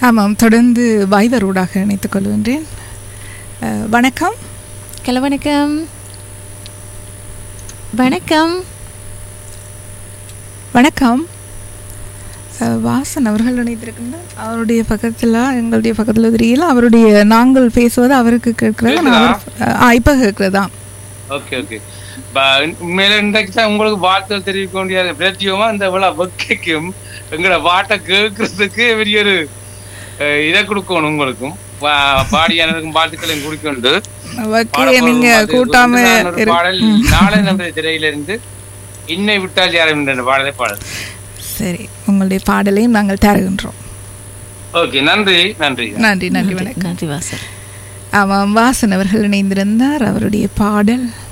ஆமாம் தொடர்ந்து வைவரோடாக இணைத்துக் கொள்கின்றேன் அஹ், வணக்கம் ஹலோ வணக்கம் வணக்கம் வணக்கம் அஹ், வாசன் அவர்கள் இணைத்திருக்கின்றார் அவருடைய பக்கத்தில் எங்களுடைய பக்கத்தில் தெரியல அவருடைய நாங்கள் பேசுவது அவருக்கு கேட்கிறது நான் அவர் ஆ இப்போ கேட்குறதா ஓகே ஓகே உண்மையில இன்றைக்கு தான் உங்களுக்கு வாழ்த்துகள் தெரிவிக்க வேண்டிய பிரத்தியமா இந்த விழா வெக்கைக்கும் எங்களோட பாட்டை கேட்கறதுக்கு பெரிய ஒரு அஹ், இதை கொடுக்கணும் உங்களுக்கும் பா- பாடியானதுக்கும் வாழ்த்துக்களையும் கொடுக்கொண்டு ஓகே நீங்க கூட்டாம ஒரு இரு- பாடல் நாளை நம்ம திரையிலிருந்து இன்னை விட்டால் யாரும் என்ற பாடலை பாடல் சரி உங்களுடைய பாடலையும் நாங்கள் தருகின்றோம் ஓகே நன்றி நன்றி நன்றி நன்றி வணக்கம் நன்றி வாசல் ஆமாம் வாசன் அவர்கள் இணைந்திருந்தார் அவருடைய பாடல்